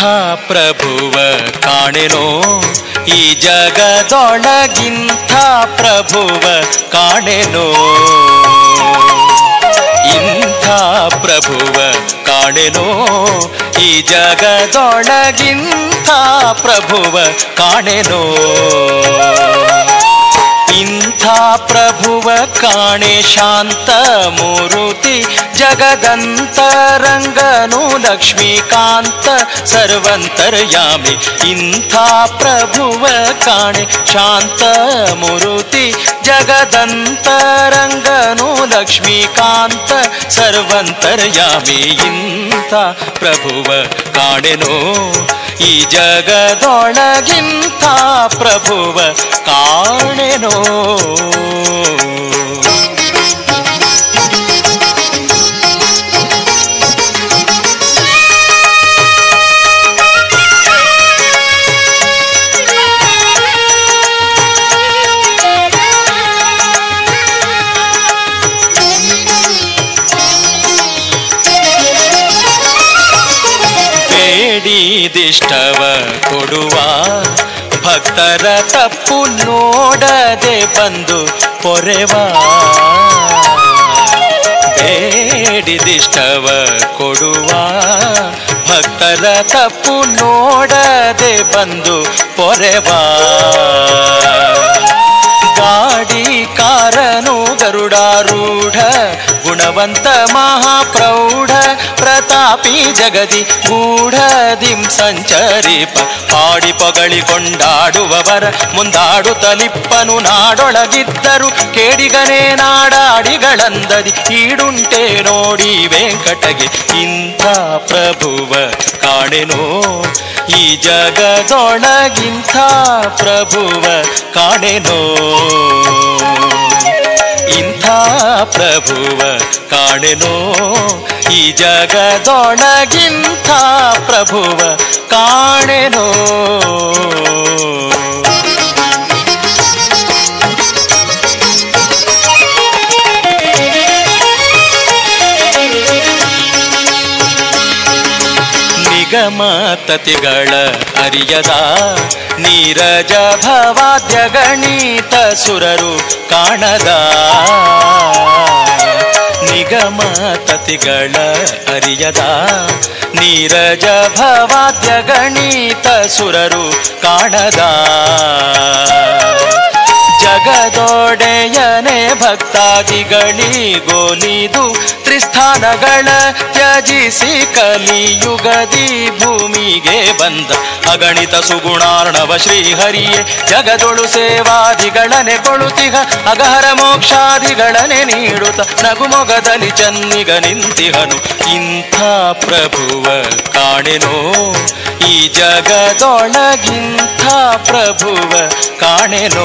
ಪ್ರಭುವ ಕಾಣೆನೋ ಈ ಜಗದೊಳಗಿಂಥ ಪ್ರಭುವ ಕಾಣೆನೋ ಇಂಥ ಪ್ರಭುವ ಕಾಣೆನೋ ಈ ಜಗದೊಳಗಿಂಥ ಪ್ರಭುವ ಕಾಣೆನೋ ಇಂಥ ಪ್ರಭುವ ಕಾಣೆ ಶಾಂತ ಮೂರುತಿ ಜಗದಂತರಂಗನು ಲಕ್ಷ್ಮೀಕಾಂತ ಸರ್ವಂತರ್ಯಾಮಿ ಇಂಥ ಪ್ರಭುವ ಕಾಣೆ ಶಾಂತ ಮೂರುತಿ ಜಗದಂತರಂಗನು ಲಕ್ಷ್ಮೀಕಾಂತ ಸರ್ವಂತರ್ಯಾಮಿ ಇಂಥ ಪ್ರಭುವ ಕಾಣೆನೋ ಈ ಜಗದೊಳಗಿಂಥ ಪ್ರಭುವ ಕಾಣೆನೋ ಬೇಡಿದಿಷ್ಟವ ಕೊಡುವ ಭಕ್ತರ ತಪ್ಪು ನೋಡದೆ ಬಂದು ಪೊರೆವ ಬೇಡಿದಿಷ್ಟವ ಕೊಡುವ ಭಕ್ತರ ತಪ್ಪು ನೋಡದೆ ಬಂದು ಪೊರೆವ ಗಾಡಿ ಕಾರನು ಗರುಡಾರೂಢ ಗುಣವಂತ ಮಹಾಪ್ರೌಢ ಪ್ರತಾಪಿ ಜಗದಿ ಗೂಢದಿಂ ಸಂಚರಿಪ ಪಾಡಿ ಪೊಗಳಿ ಕೊಂಡಾಡುವವರ ಮುಂದಾಡುತ್ತಲಿಪ್ಪನು ನಾಡೊಳಗಿದ್ದರು ಕೇಡಿಗನೇ ನಾಡಾಡಿಗಳಂದದಿ ಈಡುಂಟೆ ನೋಡಿ ವೆಂಕಟಗೆ ಇಂಥ ಪ್ರಭುವ ಕಾಣೆನೋ ಈ ಜಗದೊಳಗಿಂಥ ಪ್ರಭುವ ಕಾಣೆನೋ ಇಂಥ ಪ್ರಭುವ ಕಾಣೆನೋ ಈ ಜಗದೊಳಗಿಂಥ ಪ್ರಭುವ ಕಾಣೆನೋ ನಿಗಮತತಿಗಳ ಅರಿಯದ ನೀರಜ ಭವಾದ್ಯ ಗಣಿತ ಸುರರು ಕಾಣದ ನಿಗಮತತಿಗಳ ಅರಿಯದ ನೀರಜ ಭವಾದ್ಯ ಗಣಿತ ಸುರರು ಕಾಣದ ಜಗದೊಡೆಯನೆ ಭಕ್ತಾದಿಗಳಿಗೋಲಿದು ತ್ರಿಸ್ಥಾನಗಳ ತ್ಯಜಿಸಿ ಕಲಿಯುಗದಿ ಭೂಮಿಗೆ ಬಂದ ಅಗಣಿತ ಸುಗುಣಾರ್ಣವ ಶ್ರೀಹರಿಯೇ ಜಗದೊಳು ಸೇವಾದಿಗಳನೆ ಕೊಳುತಿಹ ಅಗಹರ ಮೋಕ್ಷಾದಿಗಳನೆ ನೀಡುತ್ತ ನಗುಮೊಗದಲ್ಲಿ ಚನ್ನಿಗ ನಿಂತಿಹನು ಇಂಥ ಪ್ರಭುವ ಕಾಣೆನೋ ಈ ಜಗದೊಳಗಿಂಥ ಪ್ರಭುವ ಕಾಣೆನೋ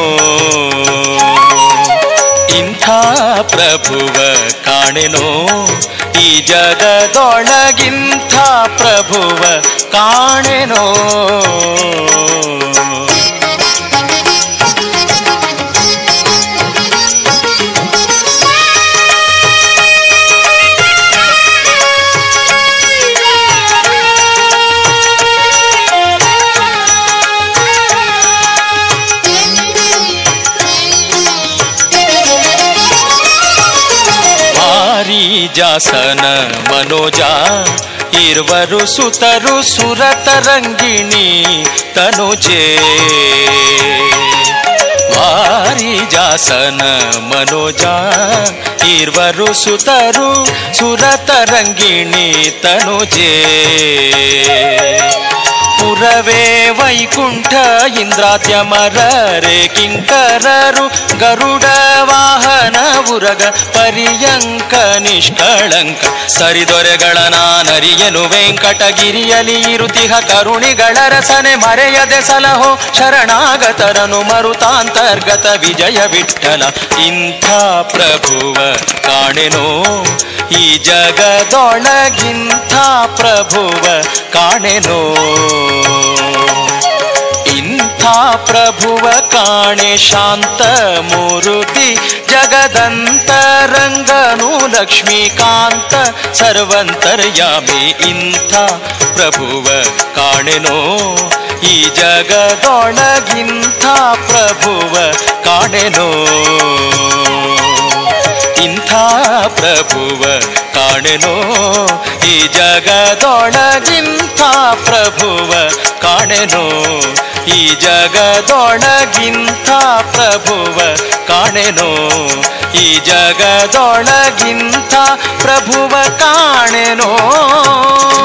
ಇಂಥ ಪ್ರಭುವ ಕಾಣೆನೋ ಈ ಜಗದೊಳಗಿಂಥ ಪ್ರಭುವ ಕಾಣೆನೋ ಭಾರಿ ಜಾಸನ ಮನೋಜ ಇರುವರು ಸುತರು ಸುರತರಂಗಿಣಿ ತನುಜೆ ಭಾರಿ ಜಾಸನ ಮನೋಜ ಇರುವರು ಸುತರು ಸುರತರಂಗಿಣಿ ತನುಜೆ ಪುರವೇ ವೈಕುಂಠ ಇಂದ್ರಾದ್ಯಮರರೆ ಕಿಂಕರರು ಗರುಡ ವಾಹನ ಉರಗ ಪರ್ಯಂಕ ನಿಷ್ಕಳಂಕ ಸರಿದೊರೆಗಳ ನಾನರಿಯನು ವೆಂಕಟಗಿರಿಯಲಿ ಇರುತಿಹ ಕರುಣಿಗಳ ರಸನೆ ಮರೆಯದೆ ಸಲಹೋ ಶರಣಾಗತರನು ಮರುತಾಂತರ್ಗತ ವಿಜಯ ವಿಠಲ ಇಂಥ ಪ್ರಭುವ ಕಾಣೆನೋ ಈ ಜಗದೊಳಗಿಂಥ ಪ್ರಭುವ ಕಾಣೆನೋ ಇಂಥ ಪ್ರಭುವ ಕಾಣೆ ಶಾಂತ ಮೂರುತಿ ಜಗದಂತರಂಗನು ಲಕ್ಷ್ಮೀಕಾಂತ ಸರ್ವಂತರ್ಯಾಮಿ ಇಂಥ ಪ್ರಭುವ ಕಾಣೆನೋ ಈ ಜಗದೊಳಗಿಂಥ ಪ್ರಭುವ ಕಾಣೆನೋ ಇಂಥ ಪ್ರಭುವ ಕಾಣೆನೋ ಈ ಜಗದೊಳಗಿಂಥ ಪ್ರಭುವ ಕಾಣೆನೋ ಈ ಜಗದೊಳಗಿಂಥ ಪ್ರಭುವ ಕಾಣೆನೋ ಈ ಜಗದೊಳಗಿಂಥ ಪ್ರಭುವ ಕಾಣೆನೋ